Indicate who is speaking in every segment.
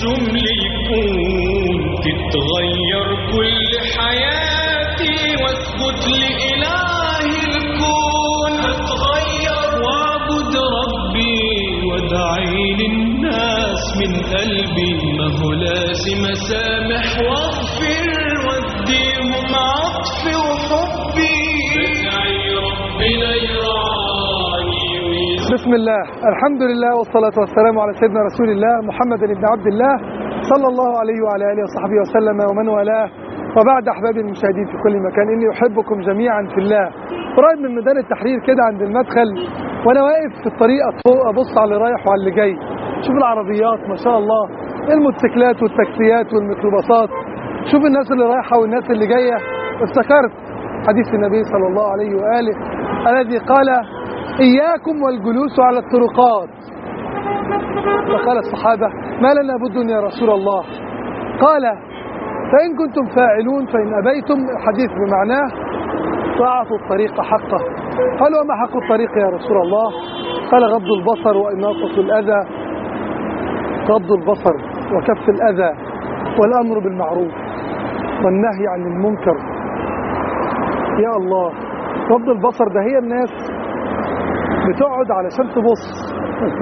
Speaker 1: مرسوم ليكون تتغير كل حياتي واسجد لإله الكون هتغير واعبد ربي وادعي للناس من قلبي ما هو لازم اسامح واغفر واديهم عطفي وحبي بدعي ربنا يرعاني ويزيد
Speaker 2: بسم الله الحمد لله والصلاة والسلام على سيدنا رسول الله محمد بن عبد الله صلى الله عليه وعلى آله وصحبه وسلم ومن والاه وبعد أحبابي المشاهدين في كل مكان إني أحبكم جميعا في الله قريب من ميدان التحرير كده عند المدخل وأنا واقف في الطريق فوق أبص على اللي رايح وعلى اللي جاي شوف العربيات ما شاء الله الموتوسيكلات والتاكسيات والميكروباصات شوف الناس اللي رايحة والناس اللي جاية افتكرت حديث النبي صلى الله عليه وآله الذي قال إياكم والجلوس على الطرقات فقال الصحابة ما لنا بد يا رسول الله قال فإن كنتم فاعلون فإن أبيتم الحديث بمعناه فأعطوا الطريق حقه قال وما حق الطريق يا رسول الله قال غض البصر وإماطة الأذى غض البصر وكف الأذى والأمر بالمعروف والنهي عن المنكر يا الله غض البصر ده هي الناس بتقعد علشان تبص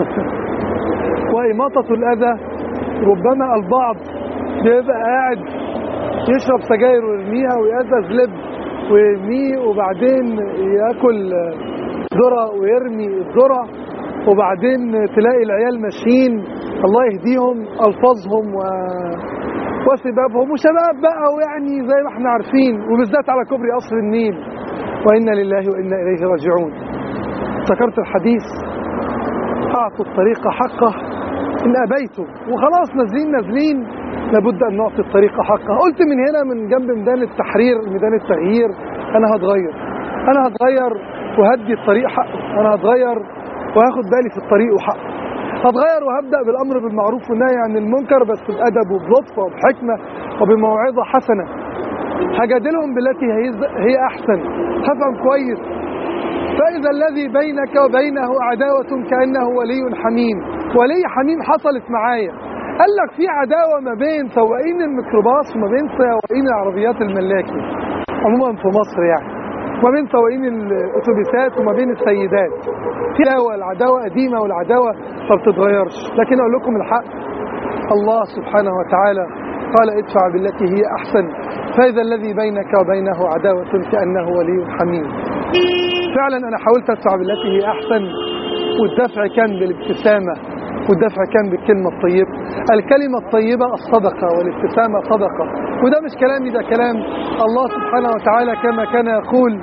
Speaker 2: وإماطة الأذى ربما البعض بيبقى قاعد يشرب سجاير ويرميها ويأذذ لب ويرميه وبعدين ياكل ذرة ويرمي الذرة وبعدين تلاقي العيال ماشيين الله يهديهم ألفاظهم و... وسبابهم وشباب بقى ويعني زي ما احنا عارفين وبالذات على كوبري قصر النيل وإنا لله وإنا إليه راجعون افتكرت الحديث أعطوا الطريق حقه إن أبيتم وخلاص نازلين نازلين لابد أن نعطي الطريق حقه قلت من هنا من جنب ميدان التحرير ميدان التغيير أنا هتغير أنا هتغير وهدي الطريق حقه أنا هتغير وهاخد بالي في الطريق وحقه هتغير وهبدأ بالأمر بالمعروف والنهي عن المنكر بس بأدب وبلطف وبحكمة وبموعظة حسنة هجادلهم بالتي هي, هي أحسن هفهم كويس فإذا الذي بينك وبينه عداوة كأنه ولي حميم ولي حميم حصلت معايا قال لك في عداوة ما بين سواقين الميكروباص وما بين سواقين العربيات الملاكي عموما في مصر يعني وما بين سواقين الأتوبيسات وما بين السيدات في عداوة العداوة قديمة والعداوة ما بتتغيرش لكن أقول لكم الحق الله سبحانه وتعالى قال ادفع بالتي هي أحسن فإذا الذي بينك وبينه عداوة كأنه ولي حميم فعلا أنا حاولت أدفع بالتي هي أحسن والدفع كان بالابتسامة والدفع كان بالكلمة الطيبة الكلمة الطيبة الصدقة والابتسامة صدقة وده مش كلامي ده كلام الله سبحانه وتعالى كما كان يقول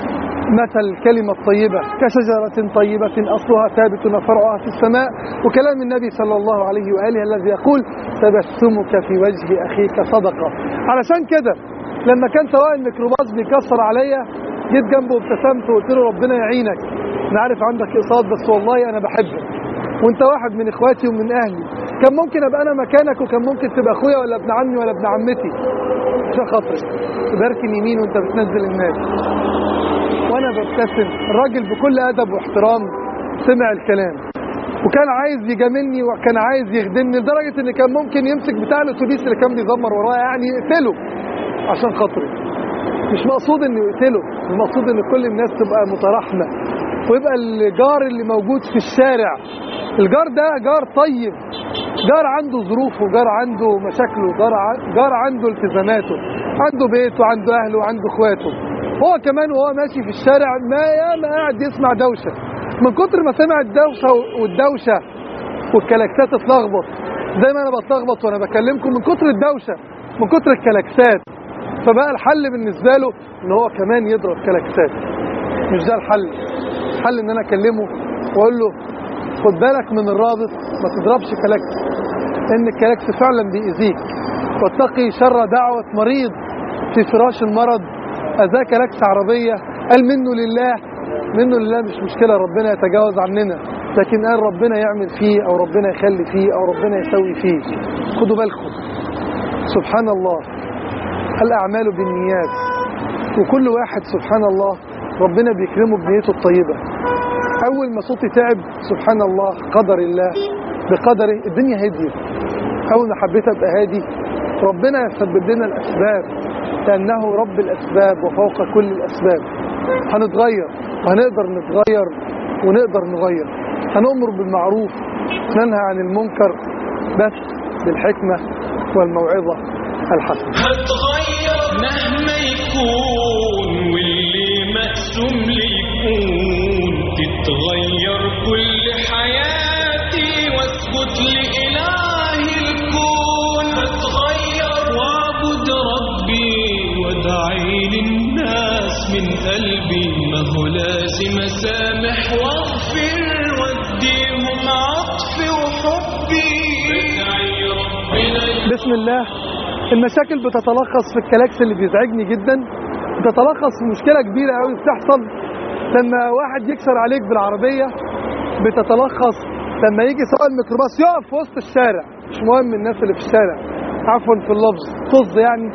Speaker 2: مثل الكلمة الطيبة كشجرة طيبة أصلها ثابت وفرعها في السماء وكلام النبي صلى الله عليه وآله الذي يقول تبسمك في وجه أخيك صدقة علشان كده لما كان سواء الميكروباص بيكسر عليا جيت جنبه وابتسمت وقلت له ربنا يعينك انا عارف عندك اقساط بس والله انا بحبك وانت واحد من اخواتي ومن اهلي كان ممكن ابقى انا مكانك وكان ممكن تبقى اخويا ولا ابن عمي ولا ابن عمتي عشان خاطري تباركن يمين وانت بتنزل الناس وانا ببتسم الراجل بكل ادب واحترام سمع الكلام وكان عايز يجاملني وكان عايز يخدمني لدرجه ان كان ممكن يمسك بتاع الاتوبيس اللي كان بيزمر ورايا يعني يقتله عشان خاطري مش مقصود انه يقتله المقصود ان كل الناس تبقى متراحمه ويبقى الجار اللي موجود في الشارع الجار ده جار طيب جار عنده ظروفه جار عنده مشاكله جار, جار عنده التزاماته عنده بيت وعنده اهله وعنده اخواته هو كمان وهو ماشي في الشارع ما ياما قاعد يسمع دوشه من كتر ما سمع الدوشه والدوشه والكلاكسات اتلخبط زي ما انا بتلخبط وانا بكلمكم من كتر الدوشه من كتر الكلاكسات فبقى الحل بالنسبه له ان هو كمان يضرب كلاكسات مش ده الحل الحل ان انا اكلمه واقول له خد بالك من الرابط ما تضربش كلاكس لان الكلاكس فعلا بيأذيك واتقي شر دعوة مريض في فراش المرض أذاك لكس عربية قال منه لله منه لله مش مشكلة ربنا يتجاوز عننا لكن قال ربنا يعمل فيه أو ربنا يخلي فيه أو ربنا يسوي فيه خدوا بالكم سبحان الله الأعمال بالنيات وكل واحد سبحان الله ربنا بيكرمه بنيته الطيبة أول ما صوتي تعب سبحان الله قدر الله بقدره الدنيا هديت اول ما حبيت ابقى هادي ربنا يسبب لنا الاسباب لانه رب الاسباب وفوق كل الاسباب هنتغير وهنقدر نتغير ونقدر نغير هنؤمر بالمعروف ننهى عن المنكر بس بالحكمة والموعظة الحسنة
Speaker 1: هتغير مهما يكون واللي مقسوم لي يكون تتغير كل حياتي واسجد لإله الكون هتغير واعبد ربي وادعي للناس من قلبي ما هو لازم اسامح واغفر واديهم عطفي وحبي ادعي ربنا
Speaker 2: بسم الله المشاكل بتتلخص في الكلاكس اللي بيزعجني جدا بتتلخص في مشكلة كبيرة قوي بتحصل لما واحد يكسر عليك بالعربية بتتلخص لما يجي سواق الميكروباص يقف في وسط الشارع مش مهم الناس اللي في الشارع عفوا في اللفظ طز يعني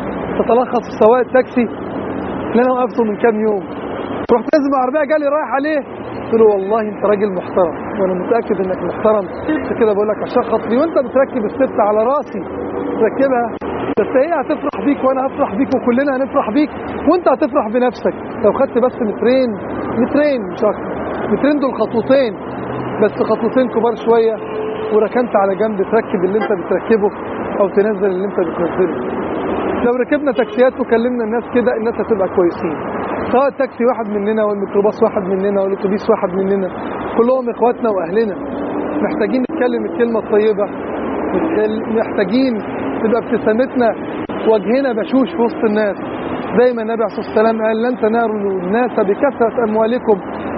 Speaker 2: تتلخص في سواق التاكسي اللي انا وقفته من كام يوم رحت لازم العربيه جالي رايح عليه قلت له والله انت راجل محترم وانا متاكد انك محترم عشان كده بقول لك عشان خاطري وانت بتركب الست على راسي تركبها بس هي هتفرح بيك وانا هفرح بيك وكلنا هنفرح بيك وانت هتفرح بنفسك لو خدت بس مترين مترين مش اكتر مترين دول خطوتين بس خطوتين كبار شويه وركنت على جنب تركب اللي انت بتركبه او تنزل اللي انت بتنزله لو ركبنا تاكسيات وكلمنا الناس كده الناس هتبقى كويسين سواء التاكسي واحد مننا والميكروباص واحد مننا والاتوبيس واحد مننا كلهم اخواتنا واهلنا محتاجين نتكلم الكلمه الطيبه نتكل- محتاجين تبقى ابتسامتنا وجهنا بشوش في وسط الناس زي ما النبي عليه الصلاه والسلام قال لن تنالوا الناس بكثره اموالكم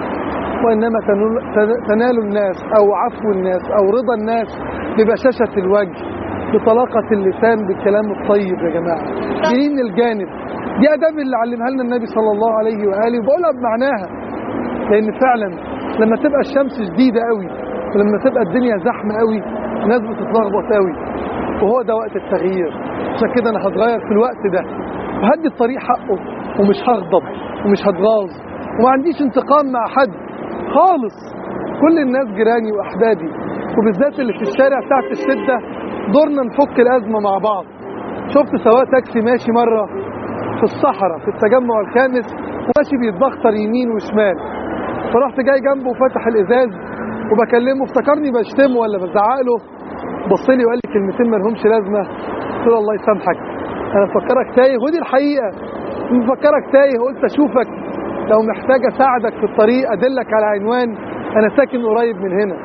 Speaker 2: وإنما تنول- تن- تنال الناس أو عفو الناس أو رضا الناس ببشاشة الوجه بطلاقة اللسان بالكلام الطيب يا جماعة دي من الجانب دي أداب اللي علمها لنا النبي صلى الله عليه وآله وبقولها بمعناها لأن فعلا لما تبقى الشمس شديدة قوي ولما تبقى الدنيا زحمة قوي الناس بتتلخبط قوي وهو ده وقت التغيير عشان كده أنا هتغير في الوقت ده وهدي الطريق حقه ومش هغضب ومش هتغاظ وما عنديش انتقام مع حد خالص كل الناس جيراني واحبابي وبالذات اللي في الشارع تحت الشده دورنا نفك الازمه مع بعض شفت سواق تاكسي ماشي مره في الصحراء في التجمع الخامس وماشي بيتبختر يمين وشمال فرحت جاي جنبه وفتح الازاز وبكلمه افتكرني بشتمه ولا بزعق له بص لي وقال لي كلمتين ما لهمش لازمه قلت له الله يسامحك انا مفكرك تايه ودي الحقيقه مفكرك تايه قلت اشوفك لو محتاج اساعدك في الطريق ادلك على عنوان انا ساكن قريب من هنا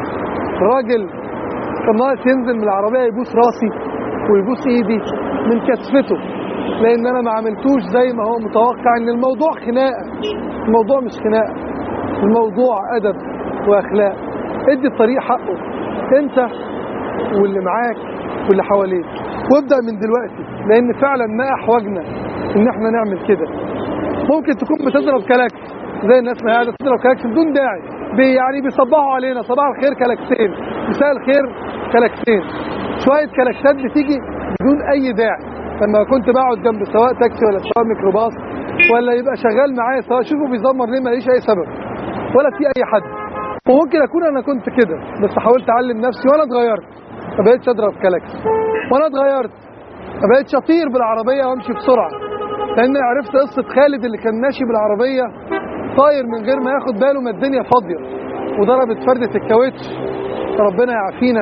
Speaker 2: الراجل كان ناقص ينزل من العربيه يبوس راسي ويبوس ايدي من كتفته لان انا ما عملتوش زي ما هو متوقع ان الموضوع خناقه الموضوع مش خناقه الموضوع ادب واخلاق ادي الطريق حقه انت واللي معاك واللي حواليك وابدا من دلوقتي لان فعلا ما احوجنا ان احنا نعمل كده ممكن تكون بتضرب كلاكس زي الناس ما قاعده تضرب كلاكس بدون داعي بي يعني بيصبحوا علينا صباح الخير كلاكسين مساء الخير كلاكسين شويه كلاكسات بتيجي بدون اي داعي لما كنت بقعد جنب سواق تاكسي ولا سواق ميكروباص ولا يبقى شغال معايا سواء شوفه بيزمر ليه ماليش اي سبب ولا في اي حد وممكن اكون انا كنت كده بس حاولت اعلم نفسي وانا اتغيرت ما بقتش اضرب كلاكس وانا اتغيرت ما بقتش اطير بالعربيه وامشي بسرعه لان عرفت قصه خالد اللي كان ماشي بالعربيه طاير من غير ما ياخد باله ما الدنيا فاضيه وضربت فرده الكاوتش ربنا يعافينا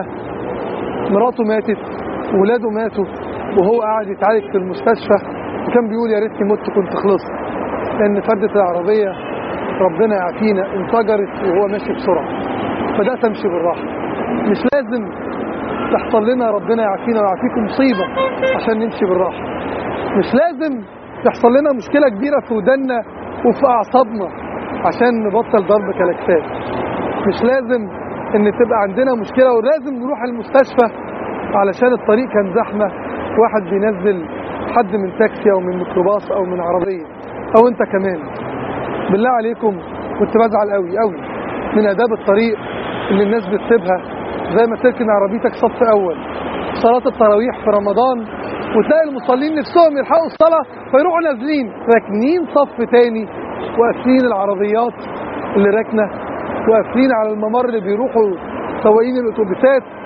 Speaker 2: مراته ماتت وولاده ماتوا وهو قاعد يتعالج في المستشفى وكان بيقول يا ريتني مت كنت خلصت لان فرده العربيه ربنا يعافينا انفجرت وهو ماشي بسرعه بدات امشي بالراحه مش لازم تحصل لنا ربنا يعافينا ويعافيكم مصيبه عشان نمشي بالراحه مش لازم تحصل لنا مشكله كبيره في ودنا وفي اعصابنا عشان نبطل ضرب كلاكسات مش لازم ان تبقى عندنا مشكله ولازم نروح المستشفى علشان الطريق كان زحمه واحد بينزل حد من تاكسي او من ميكروباص او من عربيه او انت كمان بالله عليكم كنت بزعل قوي قوي من اداب الطريق اللي الناس بتسيبها زي ما تركن عربيتك صف اول صلاه التراويح في رمضان وتلاقي المصلين نفسهم يلحقوا الصلاه فيروحوا نازلين راكنين صف تاني وقافلين العربيات اللي راكنه وقافلين على الممر اللي بيروحوا سواقين الاتوبيسات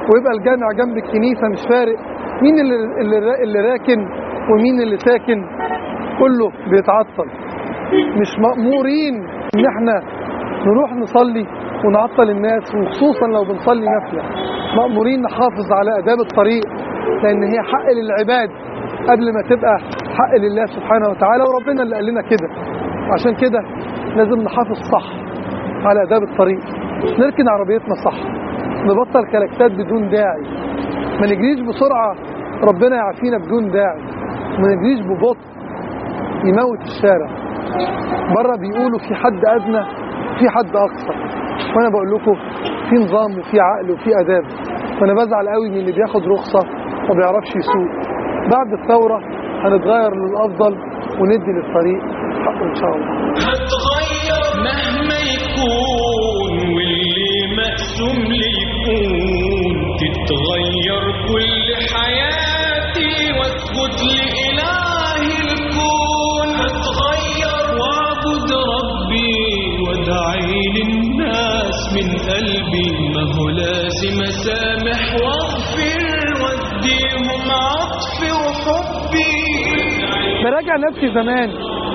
Speaker 2: ويبقى الجامع جنب الكنيسة مش فارق مين اللي, اللي, اللي راكن ومين اللي ساكن كله بيتعطل مش مأمورين ان احنا نروح نصلي ونعطل الناس وخصوصا لو بنصلي نفلة مأمورين نحافظ على آداب الطريق لأن هي حق للعباد قبل ما تبقى حق لله سبحانه وتعالى وربنا اللي قال لنا كده عشان كده لازم نحافظ صح على آداب الطريق نركن عربيتنا صح نبطل كلاكسات بدون داعي ما نجريش بسرعة ربنا يعافينا بدون داعي ما نجريش ببطء يموت الشارع بره بيقولوا في حد أدنى في حد أقصى وأنا بقول لكم في نظام وفي عقل وفي آداب وأنا بزعل قوي من اللي بياخد رخصة وما بيعرفش يسوق بعد الثورة هنتغير للأفضل وندي للطريق حقه إن شاء الله
Speaker 1: هتغير مهما يكون واللي مقسوم لي يكون تتغير كل حياتي واسجد لإله الكون هتغير واعبد ربي وادعي للناس من قلبي ما هو لازم اسامح واغفر واديهم عطفي وحبي
Speaker 2: براجع نفسي زمان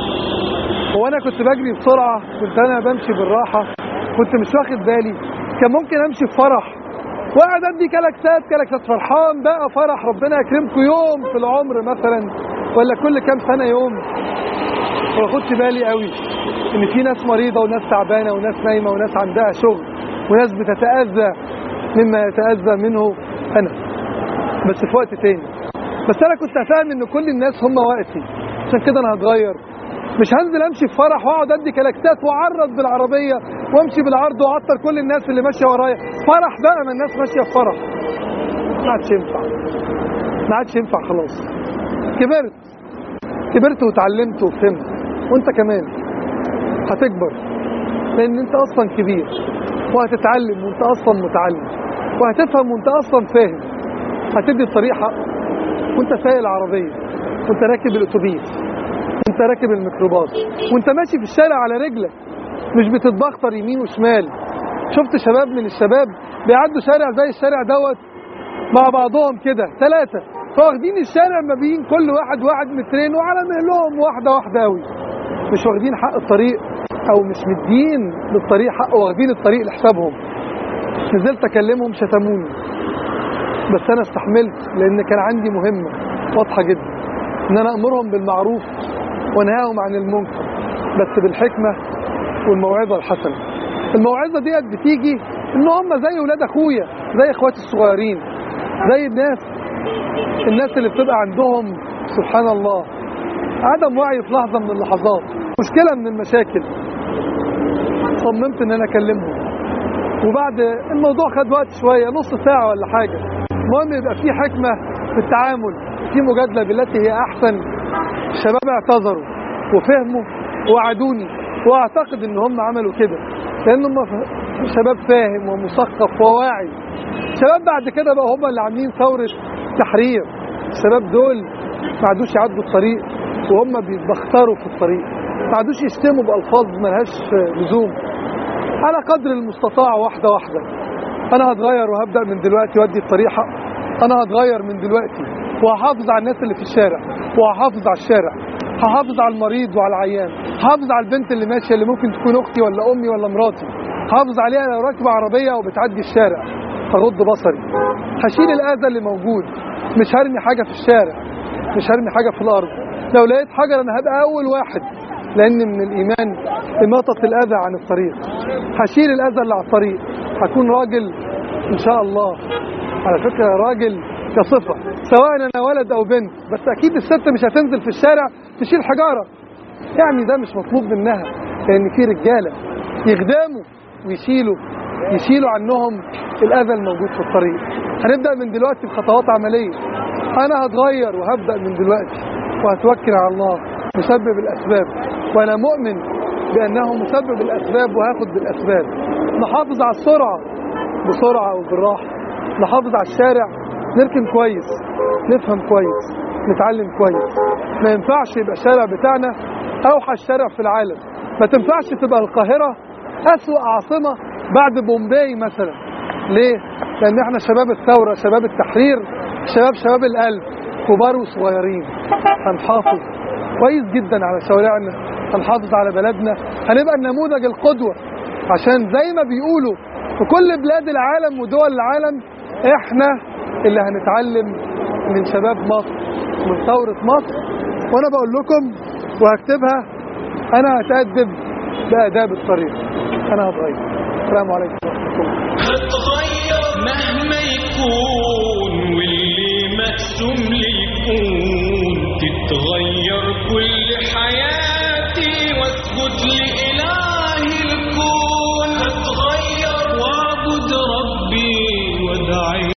Speaker 2: وانا كنت بجري بسرعه كنت انا بمشي بالراحه كنت مش واخد بالي كان ممكن امشي في فرح واقعد ادي كلاكسات كلاكسات فرحان بقى فرح ربنا يكرمكم يوم في العمر مثلا ولا كل كام سنه يوم ما باخدش بالي قوي ان في ناس مريضه وناس تعبانه وناس نايمه وناس عندها شغل وناس بتتاذى مما يتاذى منه انا بس في وقت تاني بس انا كنت فاهم ان كل الناس هم وقتي عشان كده انا هتغير مش هنزل امشي في فرح واقعد ادي كلاكسات واعرض بالعربيه وامشي بالعرض واعطر كل الناس اللي ماشيه ورايا فرح بقى ما الناس ماشيه في فرح ما عادش ينفع ما عادش ينفع خلاص كبرت كبرت وتعلمت وفهمت وانت كمان هتكبر لان انت اصلا كبير وهتتعلم وانت اصلا متعلم وهتفهم وانت اصلا فاهم هتدي الطريق حقه وانت سايق العربيه وانت راكب الاتوبيس وانت راكب الميكروباص وانت ماشي في الشارع على رجلك مش بتتبختر يمين وشمال شفت شباب من الشباب بيعدوا شارع زي الشارع دوت مع بعضهم كده ثلاثة فواخدين الشارع ما بين كل واحد واحد مترين وعلى مهلهم واحدة واحدة قوي مش واخدين حق الطريق او مش مدين للطريق حق واخدين الطريق لحسابهم نزلت اكلمهم شتموني بس انا استحملت لان كان عندي مهمة واضحة جدا ان انا امرهم بالمعروف وانهاهم عن المنكر بس بالحكمة والموعظة الحسنة الموعظة ديت بتيجي ان هم زي ولاد اخويا زي اخواتي الصغيرين زي الناس الناس اللي بتبقى عندهم سبحان الله عدم وعي في لحظة من اللحظات مشكلة من المشاكل صممت ان انا اكلمهم وبعد الموضوع خد وقت شوية نص ساعة ولا حاجة المهم يبقى في حكمة في التعامل في مجادلة بالتي هي أحسن الشباب اعتذروا وفهموا ووعدوني وأعتقد إن هم عملوا كده لأن هم شباب فاهم ومثقف وواعي شباب بعد كده بقى هم اللي عاملين ثورة تحرير الشباب دول ما عادوش يعدوا الطريق وهم بيتبختروا في الطريق ما عادوش يشتموا بألفاظ ملهاش لزوم على قدر المستطاع واحدة واحدة أنا هتغير وهبدأ من دلوقتي وأدي الطريق حق أنا هتغير من دلوقتي وهحافظ على الناس اللي في الشارع وهحافظ على الشارع هحافظ على المريض وعلى العيان هحافظ على البنت اللي ماشية اللي ممكن تكون أختي ولا أمي ولا مراتي هحافظ عليها لو راكبة عربية وبتعدي الشارع هغض بصري هشيل الأذى اللي موجود مش هرمي حاجة في الشارع مش هرمي حاجة في الأرض لو لقيت حجر أنا هبقى أول واحد لأن من الإيمان إماطة الأذى عن الطريق هشيل الأذى اللي على الطريق هكون راجل إن شاء الله على فكرة راجل كصفة سواء أنا ولد أو بنت بس أكيد الست مش هتنزل في الشارع تشيل حجارة يعني ده مش مطلوب منها لأن في رجالة يخدموا ويشيلوا يشيلوا عنهم الأذى الموجود في الطريق هنبدأ من دلوقتي بخطوات عملية أنا هتغير وهبدأ من دلوقتي وهتوكل على الله مسبب الأسباب وأنا مؤمن بأنه مسبب الأسباب وهاخد بالأسباب نحافظ على السرعة بسرعة وبالراحة نحافظ على الشارع نركن كويس نفهم كويس نتعلم كويس ما ينفعش يبقى الشارع بتاعنا أوحش شارع في العالم ما تنفعش تبقى القاهرة أسوأ عاصمة بعد بومباي مثلا ليه؟ لان احنا شباب الثوره شباب التحرير شباب شباب القلب كبار وصغيرين هنحافظ كويس جدا على شوارعنا هنحافظ على بلدنا هنبقى النموذج القدوه عشان زي ما بيقولوا في كل بلاد العالم ودول العالم احنا اللي هنتعلم من شباب مصر من ثوره مصر وانا بقول لكم وهكتبها انا هتأدب بآداب الطريق انا هتغير السلام عليكم ورحمه الله
Speaker 1: هتغير مهما يكون واللي مقسوم لي يكون تتغير كل حياتي